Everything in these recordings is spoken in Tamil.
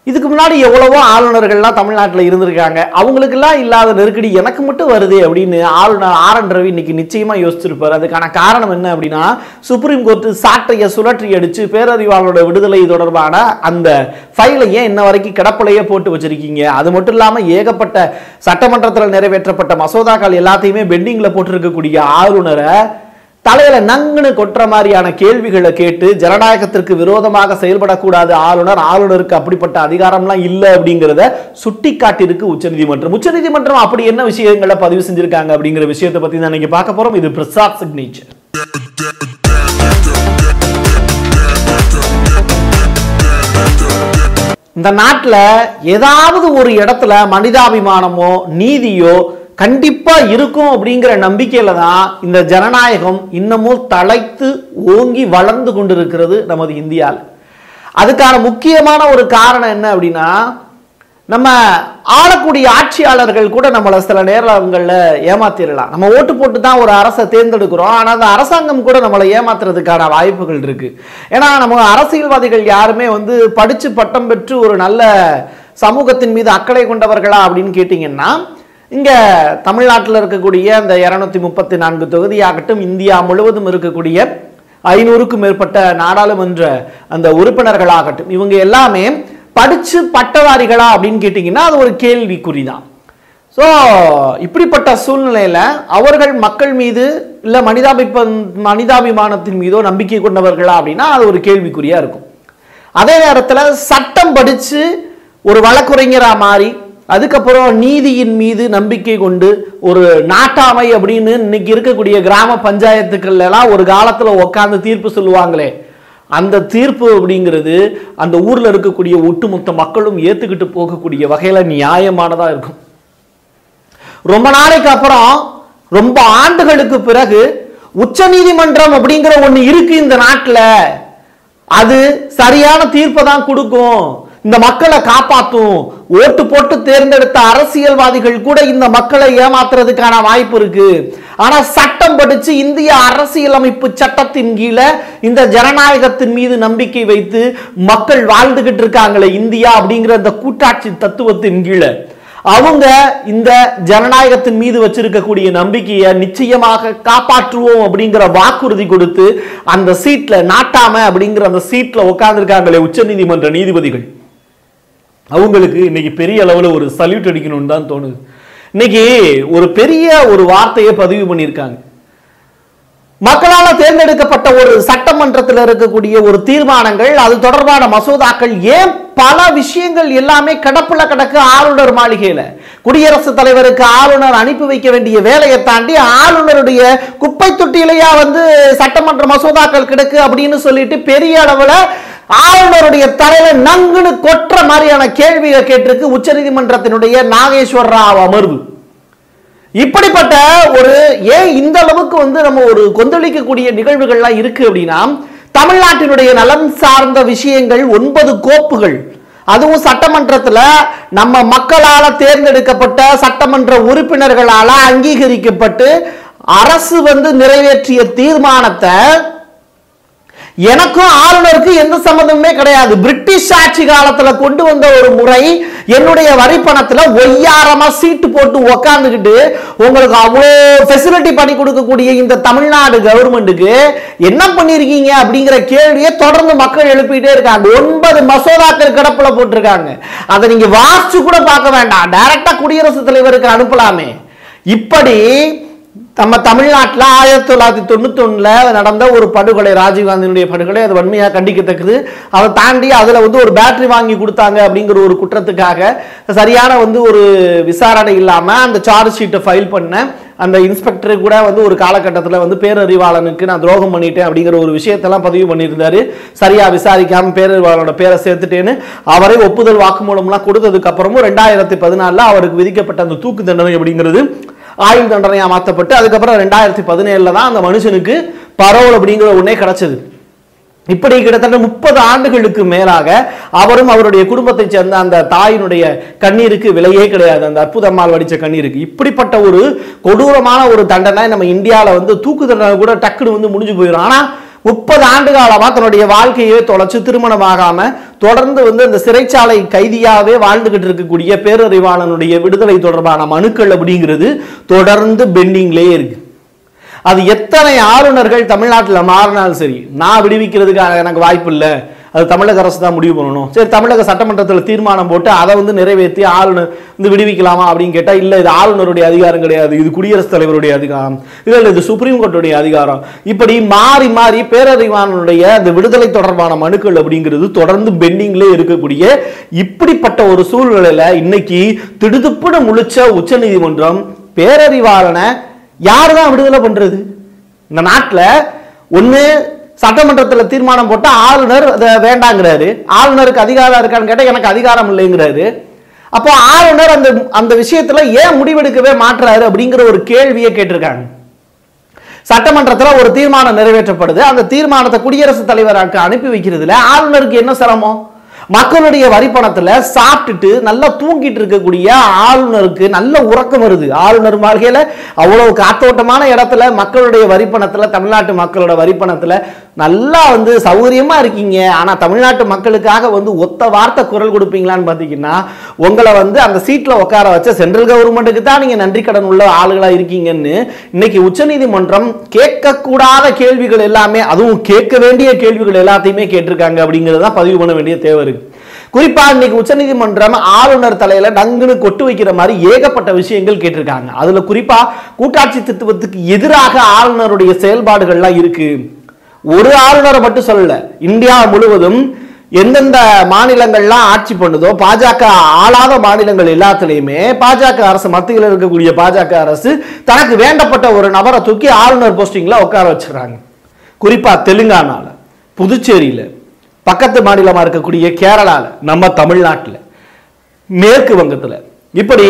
இதுக்கு முன்னாடி எவ்வளவோ ஆளுநர்கள்லாம் தமிழ்நாட்டில் இருந்திருக்காங்க அவங்களுக்கெல்லாம் இல்லாத நெருக்கடி எனக்கு மட்டும் வருது அப்படின்னு ஆளுநர் ஆர் என் ரவி இன்னைக்கு நிச்சயமா யோசிச்சிருப்பாரு அதுக்கான காரணம் என்ன அப்படின்னா சுப்ரீம் கோர்ட் சாட்டையை சுழற்றி அடிச்சு பேரறிவாளரோட விடுதலை தொடர்பான அந்த ஃபைலை ஏன் இன்ன வரைக்கும் கிடப்பிலேயே போட்டு வச்சிருக்கீங்க அது மட்டும் இல்லாமல் ஏகப்பட்ட சட்டமன்றத்தில் நிறைவேற்றப்பட்ட மசோதாக்கள் எல்லாத்தையுமே பெண்டிங்ல போட்டிருக்கக்கூடிய ஆளுநரை தலையில நங்குன்னு கொட்டுற மாதிரியான கேள்விகளை கேட்டு ஜனநாயகத்திற்கு விரோதமாக செயல்படக்கூடாது ஆளுநர் ஆளுநருக்கு அப்படிப்பட்ட அதிகாரம்லாம் இல்லை அப்படிங்கிறத சுட்டி காட்டியிருக்கு உச்சநீதிமன்றம் உச்சநீதிமன்றம் அப்படி என்ன விஷயங்களை பதிவு செஞ்சிருக்காங்க அப்படிங்கிற விஷயத்தை பத்தி தான் நீங்க பார்க்க போறோம் இது பிரசாத் சிக்னேச்சர் இந்த நாட்டில் ஏதாவது ஒரு இடத்துல மனிதாபிமானமோ நீதியோ கண்டிப்பா இருக்கும் அப்படிங்கிற நம்பிக்கையில தான் இந்த ஜனநாயகம் இன்னமும் தலைத்து ஓங்கி வளர்ந்து கொண்டிருக்கிறது நமது இந்தியாவில் அதுக்கான முக்கியமான ஒரு காரணம் என்ன அப்படின்னா நம்ம ஆளக்கூடிய ஆட்சியாளர்கள் கூட நம்மளை சில நேரங்களில் ஏமாத்திடலாம் நம்ம ஓட்டு போட்டு தான் ஒரு அரசை தேர்ந்தெடுக்கிறோம் ஆனால் அந்த அரசாங்கம் கூட நம்மளை ஏமாத்துறதுக்கான வாய்ப்புகள் இருக்கு ஏன்னா நம்ம அரசியல்வாதிகள் யாருமே வந்து படித்து பட்டம் பெற்று ஒரு நல்ல சமூகத்தின் மீது அக்கறை கொண்டவர்களா அப்படின்னு கேட்டிங்கன்னா இங்கே தமிழ்நாட்டில் இருக்கக்கூடிய அந்த இரநூத்தி முப்பத்தி நான்கு தொகுதியாகட்டும் இந்தியா முழுவதும் இருக்கக்கூடிய ஐநூறுக்கும் மேற்பட்ட நாடாளுமன்ற அந்த உறுப்பினர்களாகட்டும் இவங்க எல்லாமே படிச்சு பட்டதாரிகளா அப்படின்னு கேட்டிங்கன்னா அது ஒரு கேள்விக்குறி தான் ஸோ இப்படிப்பட்ட சூழ்நிலையில் அவர்கள் மக்கள் மீது இல்லை மனிதாபிப்ப மனிதாபிமானத்தின் மீதோ நம்பிக்கை கொண்டவர்களா அப்படின்னா அது ஒரு கேள்விக்குறியா இருக்கும் அதே நேரத்தில் சட்டம் படித்து ஒரு வழக்குரைஞரா மாறி அதுக்கப்புறம் நீதியின் மீது நம்பிக்கை கொண்டு ஒரு நாட்டாமை அப்படின்னு இன்னைக்கு இருக்கக்கூடிய கிராம பஞ்சாயத்துக்கள் எல்லாம் ஒரு காலத்தில் உட்காந்து தீர்ப்பு சொல்லுவாங்களே அந்த தீர்ப்பு அப்படிங்கிறது அந்த ஊர்ல இருக்கக்கூடிய ஒட்டுமொத்த மக்களும் ஏத்துக்கிட்டு போகக்கூடிய வகையில நியாயமானதா இருக்கும் ரொம்ப நாளைக்கு அப்புறம் ரொம்ப ஆண்டுகளுக்கு பிறகு உச்சநீதிமன்றம் அப்படிங்கிற ஒண்ணு இருக்கு இந்த நாட்டுல அது சரியான தீர்ப்பை தான் கொடுக்கும் இந்த மக்களை காப்பாத்தும் ஓட்டு போட்டு தேர்ந்தெடுத்த அரசியல்வாதிகள் கூட இந்த மக்களை ஏமாத்துறதுக்கான வாய்ப்பு இருக்கு ஆனா சட்டம் படிச்சு இந்திய அரசியலமைப்பு சட்டத்தின் கீழே இந்த ஜனநாயகத்தின் மீது நம்பிக்கை வைத்து மக்கள் வாழ்ந்துகிட்டு இருக்காங்களே இந்தியா அப்படிங்கிற இந்த கூட்டாட்சி தத்துவத்தின் கீழே அவங்க இந்த ஜனநாயகத்தின் மீது வச்சிருக்கக்கூடிய நம்பிக்கையை நிச்சயமாக காப்பாற்றுவோம் அப்படிங்கிற வாக்குறுதி கொடுத்து அந்த சீட்ல நாட்டாம அப்படிங்கிற அந்த சீட்ல உட்கார்ந்துருக்காங்களே உச்சநீதிமன்ற நீதிபதிகள் அவங்களுக்கு இன்னைக்கு பெரிய அளவுல ஒரு சல்யூட் அடிக்கணும்னு தான் தோணுது இன்னைக்கு ஒரு பெரிய ஒரு வார்த்தையை பதிவு பண்ணியிருக்காங்க மக்களால் தேர்ந்தெடுக்கப்பட்ட ஒரு சட்டமன்றத்தில் இருக்கக்கூடிய ஒரு தீர்மானங்கள் அது தொடர்பான மசோதாக்கள் ஏன் பல விஷயங்கள் எல்லாமே கடப்புல கிடக்கு ஆளுநர் மாளிகையில குடியரசுத் தலைவருக்கு ஆளுநர் அனுப்பி வைக்க வேண்டிய வேலையை தாண்டி ஆளுநருடைய குப்பை தொட்டியிலேயா வந்து சட்டமன்ற மசோதாக்கள் கிடக்கு அப்படின்னு சொல்லிட்டு பெரிய அளவுல ஆளுநருடைய தலையில நங்குன்னு கொற்ற மாதிரியான கேள்வியை கேட்டிருக்கு உச்சநீதிமன்றத்தினுடைய நாகேஸ்வர் ராவ் அமர்வு இப்படிப்பட்ட ஒரு ஏன் இந்த அளவுக்கு வந்து நம்ம ஒரு கொந்தளிக்கக்கூடிய நிகழ்வுகள்லாம் இருக்கு அப்படின்னா தமிழ்நாட்டினுடைய நலன் சார்ந்த விஷயங்கள் ஒன்பது கோப்புகள் அதுவும் சட்டமன்றத்துல நம்ம மக்களால தேர்ந்தெடுக்கப்பட்ட சட்டமன்ற உறுப்பினர்களால அங்கீகரிக்கப்பட்டு அரசு வந்து நிறைவேற்றிய தீர்மானத்தை எனக்கும் ஆளுநருக்கும் எந்த சம்மந்தமுமே கிடையாது பிரிட்டிஷ் ஆட்சி காலத்துல கொண்டு வந்த ஒரு முறை என்னுடைய வரி பணத்துல ஒய்யாரமா சீட்டு போட்டு உக்காந்துக்கிட்டு உங்களுக்கு அவ்வளோ ஃபெசிலிட்டி பண்ணி கொடுக்கக்கூடிய இந்த தமிழ்நாடு கவர்மெண்ட்டுக்கு என்ன பண்ணிருக்கீங்க அப்படிங்கிற கேள்வியை தொடர்ந்து மக்கள் எழுப்பிட்டே இருக்காங்க ஒன்பது மசோதாக்கள் கிடப்புல போட்டிருக்காங்க அதை நீங்க வாசிச்சு கூட பார்க்க வேண்டாம் டைரக்டா குடியரசுத் தலைவருக்கு அனுப்பலாமே இப்படி நம்ம தமிழ்நாட்டில் ஆயிரத்தி தொள்ளாயிரத்தி தொண்ணூத்தொன்னில் நடந்த ஒரு படுகொலை ராஜீவ்காந்தியினுடைய படுகொலை அது வன்மையாக கண்டிக்கத்தக்கது அதை தாண்டி அதில் வந்து ஒரு பேட்டரி வாங்கி கொடுத்தாங்க அப்படிங்கிற ஒரு குற்றத்துக்காக சரியான வந்து ஒரு விசாரணை இல்லாமல் அந்த சார்ஜ் ஷீட்டை ஃபைல் பண்ண அந்த இன்ஸ்பெக்டர் கூட வந்து ஒரு காலகட்டத்தில் வந்து பேரறிவாளனுக்கு நான் துரோகம் பண்ணிட்டேன் அப்படிங்கிற ஒரு விஷயத்தெல்லாம் பதிவு பண்ணியிருந்தாரு சரியா விசாரிக்காம பேரறிவாளனோட பேரை சேர்த்துட்டேன்னு அவரே ஒப்புதல் வாக்குமூலம்லாம் கொடுத்ததுக்கு அப்புறமும் ரெண்டாயிரத்தி பதினாலில் அவருக்கு விதிக்கப்பட்ட அந்த தூக்கு தண்டனை அப்படிங்கிறது ஆயுள் தண்டனையா மாற்றப்பட்டு அதுக்கப்புறம் ரெண்டாயிரத்தி பதினேழுல தான் அந்த மனுஷனுக்கு பரோல் அப்படிங்கிற ஒண்ணே கிடைச்சது இப்படி கிட்டத்தட்ட முப்பது ஆண்டுகளுக்கு மேலாக அவரும் அவருடைய குடும்பத்தைச் சேர்ந்த அந்த தாயினுடைய கண்ணீருக்கு விலையே கிடையாது அந்த அற்புதம்மாள் வடிச்ச கண்ணீருக்கு இப்படிப்பட்ட ஒரு கொடூரமான ஒரு தண்டனை நம்ம இந்தியாவில் வந்து தூக்கு தண்டனை கூட டக்குன்னு வந்து முடிஞ்சு போயிடும் ஆனால் முப்பது ஆண்டு காலமா தன்னுடைய வாழ்க்கையை தொலைச்சு திருமணமாகாம தொடர்ந்து வந்து அந்த சிறைச்சாலை கைதியாவே வாழ்ந்துகிட்டு இருக்கக்கூடிய பேரறிவாளனுடைய விடுதலை தொடர்பான மனுக்கள் அப்படிங்கிறது தொடர்ந்து பெண்டிங்லேயே இருக்கு அது எத்தனை ஆளுநர்கள் தமிழ்நாட்டில் மாறினாலும் சரி நான் விடுவிக்கிறதுக்கு எனக்கு வாய்ப்பு இல்லை அது தமிழக அரசு தான் முடிவு பண்ணணும் சரி தமிழக சட்டமன்றத்தில் தீர்மானம் போட்டு அதை வந்து நிறைவேற்றி ஆளுநர் வந்து விடுவிக்கலாமா அப்படின்னு கேட்டால் இல்லை இது ஆளுநருடைய அதிகாரம் கிடையாது இது குடியரசுத் தலைவருடைய அதிகாரம் இல்லை இல்லை இது சுப்ரீம் கோர்ட்டுடைய அதிகாரம் இப்படி மாறி மாறி பேரறிவாளனுடைய அந்த விடுதலை தொடர்பான மனுக்கள் அப்படிங்கிறது தொடர்ந்து பெண்டிங்லே இருக்கக்கூடிய இப்படிப்பட்ட ஒரு சூழ்நிலையில இன்னைக்கு திடுதுப்புன்னு முழிச்ச உச்சநீதிமன்றம் பேரறிவாளனை யார் தான் விடுதலை பண்றது இந்த நாட்டில் ஒன்று சட்டமன்றத்தில் தீர்மானம் போட்டா ஆளுநர் அதை வேண்டாங்கிறாரு ஆளுநருக்கு அதிகாரம் இருக்கான்னு கேட்டால் எனக்கு அதிகாரம் இல்லைங்கிறாரு அப்போ ஆளுநர் அந்த அந்த விஷயத்துல ஏன் முடிவெடுக்கவே மாட்டுறாரு அப்படிங்கிற ஒரு கேள்வியை கேட்டிருக்காங்க சட்டமன்றத்தில் ஒரு தீர்மானம் நிறைவேற்றப்படுது அந்த தீர்மானத்தை குடியரசுத் தலைவருக்கு அனுப்பி வைக்கிறதுல ஆளுநருக்கு என்ன சிரமம் மக்களுடைய வரிப்பணத்துல சாப்பிட்டுட்டு நல்லா தூங்கிட்டு இருக்கக்கூடிய ஆளுநருக்கு நல்ல உறக்கம் வருது ஆளுநர் வாழ்க்கையில அவ்வளவு காத்தோட்டமான இடத்துல மக்களுடைய வரிப்பணத்துல தமிழ்நாட்டு மக்களோட வரிப்பணத்துல நல்லா வந்து சௌகரியமா இருக்கீங்க ஆனா தமிழ்நாட்டு மக்களுக்காக வந்து ஒத்த வார்த்தை குரல் கொடுப்பீங்களான்னு பாத்தீங்கன்னா உங்களை வந்து அந்த சீட்ல உட்கார வச்ச சென்ட்ரல் கவர்மெண்ட்டுக்கு தான் நீங்க நன்றி கடன் உள்ள ஆளுகளா இருக்கீங்கன்னு இன்னைக்கு உச்சநீதிமன்றம் கேட்கக்கூடாத கேள்விகள் எல்லாமே அதுவும் கேட்க வேண்டிய கேள்விகள் எல்லாத்தையுமே கேட்டிருக்காங்க அப்படிங்கிறது தான் பதிவு பண்ண வேண்டிய தேவை இருக்கு குறிப்பா இன்னைக்கு உச்சநீதிமன்றம் ஆளுநர் தலையில டங்குன்னு கொட்டு வைக்கிற மாதிரி ஏகப்பட்ட விஷயங்கள் கேட்டிருக்காங்க அதுல குறிப்பா கூட்டாட்சி தத்துவத்துக்கு எதிராக ஆளுநருடைய செயல்பாடுகள்லாம் இருக்கு ஒரு ஆளுநரை மட்டும் சொல்லல இந்தியா முழுவதும் எந்தெந்த மாநிலங்கள்லாம் ஆட்சி பண்ணுதோ பாஜக ஆளாத மாநிலங்கள் எல்லாத்துலேயுமே பாஜக அரசு மத்தியில் இருக்கக்கூடிய பாஜக அரசு தனக்கு வேண்டப்பட்ட ஒரு நபரை தூக்கி ஆளுநர் போஸ்டிங்ல உட்கார வச்சுக்கிறாங்க குறிப்பா தெலுங்கானால புதுச்சேரியில பக்கத்து மாநிலமா இருக்கக்கூடிய கேரளால நம்ம தமிழ்நாட்டில் மேற்கு வங்கத்துல இப்படி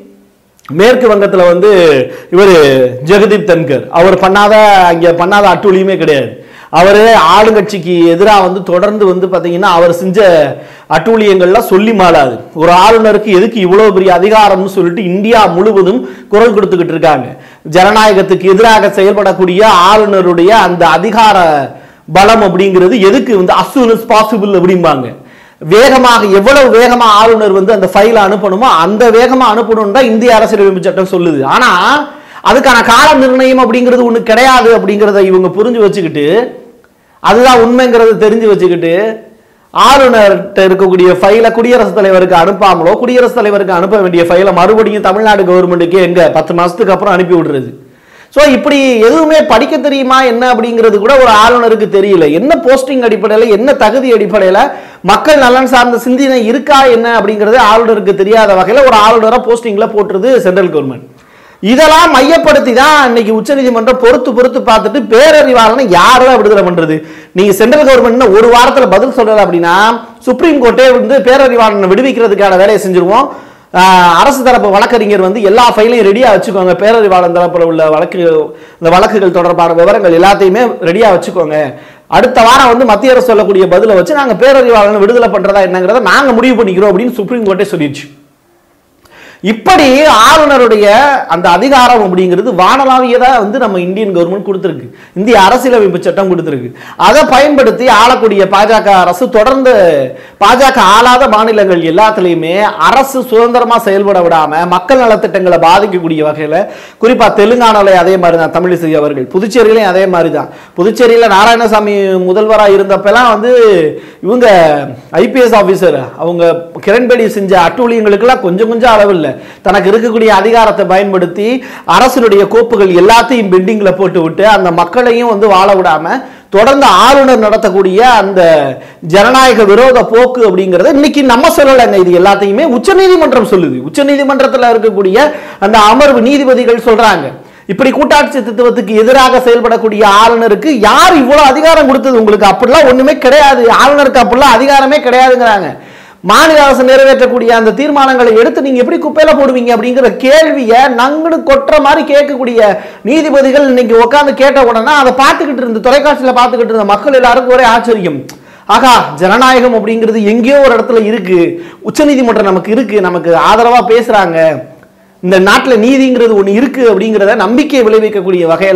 மேற்கு வங்கத்துல வந்து இவர் ஜெகதீப் தன்கர் அவர் பண்ணாத அங்க பண்ணாத அட்டூழியமே கிடையாது அவர் ஆளுங்கட்சிக்கு எதிராக வந்து தொடர்ந்து வந்து பார்த்தீங்கன்னா அவர் செஞ்ச அட்டூழியங்கள்லாம் சொல்லி மாளாது ஒரு ஆளுநருக்கு எதுக்கு இவ்வளோ பெரிய அதிகாரம்னு சொல்லிட்டு இந்தியா முழுவதும் குரல் கொடுத்துக்கிட்டு இருக்காங்க ஜனநாயகத்துக்கு எதிராக செயல்படக்கூடிய ஆளுநருடைய அந்த அதிகார பலம் அப்படிங்கிறது எதுக்கு வந்து as soon as பாசிபிள் அப்படிம்பாங்க வேகமாக எவ்வளவு வேகமா ஆளுநர் வந்து அந்த ஃபைலை அனுப்பணுமோ அந்த வேகமா அனுப்பணும் தான் இந்திய அரசியலமைப்பு சட்டம் சொல்லுது ஆனா அதுக்கான கால நிர்ணயம் அப்படிங்கிறது ஒண்ணு கிடையாது அப்படிங்கிறத இவங்க புரிஞ்சு வச்சுக்கிட்டு அதுதான் உண்மைங்கிறத தெரிஞ்சு வச்சுக்கிட்டு ஆளுநர்கிட்ட இருக்கக்கூடிய ஃபைலை குடியரசுத் தலைவருக்கு அனுப்பாமலோ குடியரசுத் தலைவருக்கு அனுப்ப வேண்டிய ஃபைலை மறுபடியும் தமிழ்நாடு கவர்மெண்ட்டுக்கே எங்க பத்து மாசத்துக்கு அப்புறம் அனுப்பி விடுறது ஸோ இப்படி எதுவுமே படிக்க தெரியுமா என்ன அப்படிங்கிறது கூட ஒரு ஆளுநருக்கு தெரியல என்ன போஸ்டிங் அடிப்படையில் என்ன தகுதி அடிப்படையில் மக்கள் நலன் சார்ந்த சிந்தனை இருக்கா என்ன அப்படிங்கிறது ஆளுநருக்கு தெரியாத வகையில் ஒரு ஆளுநரை போஸ்டிங்கில் போட்டுருது சென்ட்ரல் கவர்மெண்ட் இதெல்லாம் மையப்படுத்தி தான் இன்னைக்கு உச்சநீதிமன்றம் பொறுத்து பொறுத்து பார்த்துட்டு பேரறிவாளனை யாரெல்லாம் விடுதலை பண்றது நீங்க சென்ட்ரல் கவர்மெண்ட் ஒரு வாரத்துல பதில் சொல்லல அப்படின்னா சுப்ரீம் கோர்ட்டே வந்து பேரறிவாளனை விடுவிக்கிறதுக்கான வேலையை செஞ்சிருவோம் ஆஹ் அரசு தரப்பு வழக்கறிஞர் வந்து எல்லா ஃபைலையும் ரெடியா வச்சுக்கோங்க பேரறிவாளன் தரப்புல உள்ள வழக்கு இந்த வழக்குகள் தொடர்பான விவரங்கள் எல்லாத்தையுமே ரெடியா வச்சுக்கோங்க அடுத்த வாரம் வந்து மத்திய அரசு சொல்லக்கூடிய பதிலை வச்சு நாங்க பேரறிவாளனை விடுதலை பண்றதா என்னங்கிறத நாங்க முடிவு பண்ணிக்கிறோம் அப்படின்னு சுப்ரீம் கோர்ட்டே சொல்லிடுச்சு இப்படி ஆளுநருடைய அந்த அதிகாரம் அப்படிங்கிறது வானலாவியதா வந்து நம்ம இந்தியன் கவர்மெண்ட் கொடுத்துருக்கு இந்திய அரசியலமைப்பு சட்டம் கொடுத்துருக்கு அதை பயன்படுத்தி ஆளக்கூடிய பாஜக அரசு தொடர்ந்து பாஜக ஆளாத மாநிலங்கள் எல்லாத்துலேயுமே அரசு சுதந்திரமா செயல்பட விடாம மக்கள் நலத்திட்டங்களை பாதிக்கக்கூடிய வகையில் குறிப்பா தெலுங்கானால அதே மாதிரி தான் தமிழிசை அவர்கள் புதுச்சேரியிலையும் அதே மாதிரி தான் புதுச்சேரியில நாராயணசாமி முதல்வராக இருந்தப்பெல்லாம் வந்து இவங்க ஐபிஎஸ் ஆஃபீஸர் அவங்க கிரண்பேடி செஞ்ச அட்டூழியங்களுக்கெல்லாம் கொஞ்சம் கொஞ்சம் அளவு இல்லை தனக்கு இருக்கக்கூடிய அதிகாரத்தை பயன்படுத்தி அரசினுடைய கோப்புகள் எல்லாத்தையும் பெண்டிங்ல போட்டு விட்டு அந்த மக்களையும் வந்து வாழ விடாம தொடர்ந்து ஆளுநர் நடத்தக்கூடிய அந்த ஜனநாயக விரோத போக்கு அப்படிங்கறத இன்னைக்கு நம்ம சொல்லலைங்க இது எல்லாத்தையுமே உச்சநீதிமன்றம் சொல்லுது உச்சநீதிமன்றத்தில் இருக்கக்கூடிய அந்த அமர்வு நீதிபதிகள் சொல்றாங்க இப்படி கூட்டாட்சி தத்துவத்துக்கு எதிராக செயல்படக்கூடிய ஆளுநருக்கு யார் இவ்வளவு அதிகாரம் கொடுத்தது உங்களுக்கு அப்படிலாம் ஒண்ணுமே கிடையாது ஆளுநருக்கு அப்படிலாம் அதிகாரமே கிடையாதுங்கிறாங்க மாநில அரசு நிறைவேற்றக்கூடிய அந்த தீர்மானங்களை எடுத்து நீங்க எப்படி குப்பையில போடுவீங்க அப்படிங்கிற கேள்வியை நங்குன்னு கொட்டுற மாதிரி கேட்கக்கூடிய நீதிபதிகள் இன்னைக்கு உட்காந்து கேட்ட உடனே அதை பார்த்துக்கிட்டு இருந்த தொலைக்காட்சியில பார்த்துக்கிட்டு இருந்த மக்கள் எல்லாருக்கும் ஒரே ஆச்சரியம் ஆகா ஜனநாயகம் அப்படிங்கிறது எங்கேயோ ஒரு இடத்துல இருக்கு உச்சநீதிமன்றம் நமக்கு இருக்கு நமக்கு ஆதரவா பேசுறாங்க இந்த நாட்டில் நீதிங்கிறது ஒன்று இருக்கு அப்படிங்கிறத நம்பிக்கை விளைவிக்கக்கூடிய வகையில்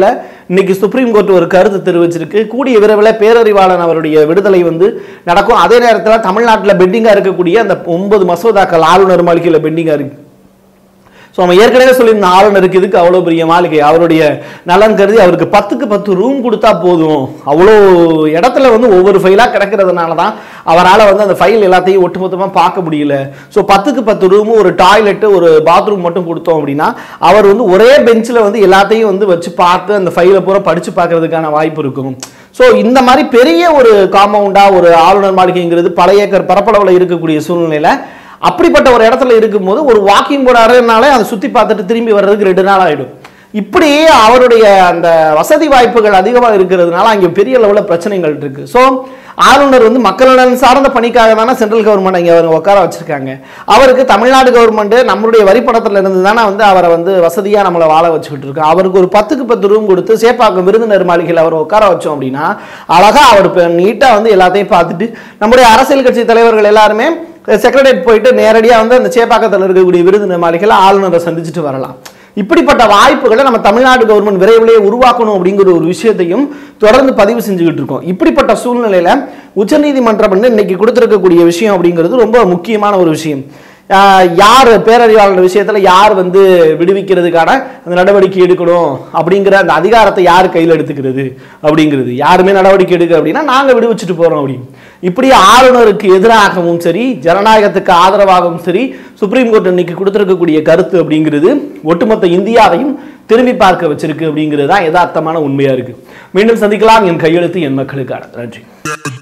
இன்னைக்கு சுப்ரீம் கோர்ட் ஒரு கருத்து தெரிவிச்சிருக்கு கூடிய விரைவில் பேரறிவாளன் அவருடைய விடுதலை வந்து நடக்கும் அதே நேரத்தில் தமிழ்நாட்டில் பெண்டிங்காக இருக்கக்கூடிய அந்த ஒன்பது மசோதாக்கள் ஆளுநர் மாளிகையில் பெண்டிங்காக இருக்கு ஸோ நம்ம ஏற்கனவே சொல்லியிருந்த ஆளுநருக்கு இதுக்கு அவ்வளோ பெரிய மாளிகை அவருடைய நலன் கருதி அவருக்கு பத்துக்கு பத்து ரூம் கொடுத்தா போதும் அவ்வளோ இடத்துல வந்து ஒவ்வொரு ஃபைலாக கிடக்கிறதுனால தான் அவரால் வந்து அந்த ஃபைல் எல்லாத்தையும் ஒட்டுமொத்தமாக பார்க்க முடியல ஸோ பத்துக்கு பத்து ரூமு ஒரு டாய்லெட்டு ஒரு பாத்ரூம் மட்டும் கொடுத்தோம் அப்படின்னா அவர் வந்து ஒரே பெஞ்சில் வந்து எல்லாத்தையும் வந்து வச்சு பார்த்து அந்த ஃபைலை பூரா படித்து பார்க்கறதுக்கான வாய்ப்பு இருக்கும் ஸோ இந்த மாதிரி பெரிய ஒரு காம்பவுண்டாக ஒரு ஆளுநர் மாளிகைங்கிறது பல ஏக்கர் பரப்பளவில் இருக்கக்கூடிய சூழ்நிலையில் அப்படிப்பட்ட ஒரு இடத்துல இருக்கும்போது ஒரு வாக்கிங் போறாருனாலே அதை சுற்றி பார்த்துட்டு திரும்பி வர்றதுக்கு ரெண்டு நாள் ஆகிடும் இப்படி அவருடைய அந்த வசதி வாய்ப்புகள் அதிகமாக இருக்கிறதுனால அங்கே பெரிய லெவலில் பிரச்சனைகள் இருக்கு ஸோ ஆளுநர் வந்து மக்கள் நலன் சார்ந்த பணிக்காக தானே சென்ட்ரல் கவர்மெண்ட் இங்கே அவர் உட்கார வச்சிருக்காங்க அவருக்கு தமிழ்நாடு கவர்மெண்ட் நம்மளுடைய வரிப்பணத்தில் இருந்து தானே வந்து அவரை வந்து வசதியாக நம்மளை வாழ வச்சுக்கிட்டு இருக்கோம் அவருக்கு ஒரு பத்துக்கு பத்து ரூம் கொடுத்து சேப்பாக்கம் விருந்தினர் மாளிகையில் அவரை உட்கார வச்சோம் அப்படின்னா அழகா அவர் நீட்டாக வந்து எல்லாத்தையும் பார்த்துட்டு நம்முடைய அரசியல் கட்சி தலைவர்கள் எல்லாருமே செக்ரட்டரியேட் போயிட்டு நேரடியாக வந்து அந்த சேப்பாக்கத்தில் இருக்கக்கூடிய விருந்தினர் மாளிகையில் ஆளுநரை சந்திச்சுட்டு வரலாம் இப்படிப்பட்ட வாய்ப்புகளை நம்ம தமிழ்நாடு கவர்மெண்ட் விரைவிலேயே உருவாக்கணும் அப்படிங்கிற ஒரு விஷயத்தையும் தொடர்ந்து பதிவு செஞ்சுக்கிட்டு இருக்கோம் இப்படிப்பட்ட சூழ்நிலையில உச்சநீதிமன்றம் வந்து இன்னைக்கு கொடுத்திருக்கக்கூடிய விஷயம் அப்படிங்கிறது ரொம்ப முக்கியமான ஒரு விஷயம் ஆஹ் யார் பேரறிவாளர் விஷயத்துல யார் வந்து விடுவிக்கிறதுக்கான அந்த நடவடிக்கை எடுக்கணும் அப்படிங்கிற அந்த அதிகாரத்தை யார் கையில் எடுத்துக்கிறது அப்படிங்கிறது யாருமே நடவடிக்கை எடுக்க அப்படின்னா நாங்க விடுவிச்சுட்டு போறோம் அப்படின்னு இப்படி ஆளுநருக்கு எதிராகவும் சரி ஜனநாயகத்துக்கு ஆதரவாகவும் சரி சுப்ரீம் கோர்ட் இன்னைக்கு கொடுத்திருக்கக்கூடிய கருத்து அப்படிங்கிறது ஒட்டுமொத்த இந்தியாவையும் திரும்பி பார்க்க வச்சிருக்கு அப்படிங்கிறது தான் யதார்த்தமான உண்மையா இருக்கு மீண்டும் சந்திக்கலாம் என் கையெழுத்து என் மக்களுக்கான நன்றி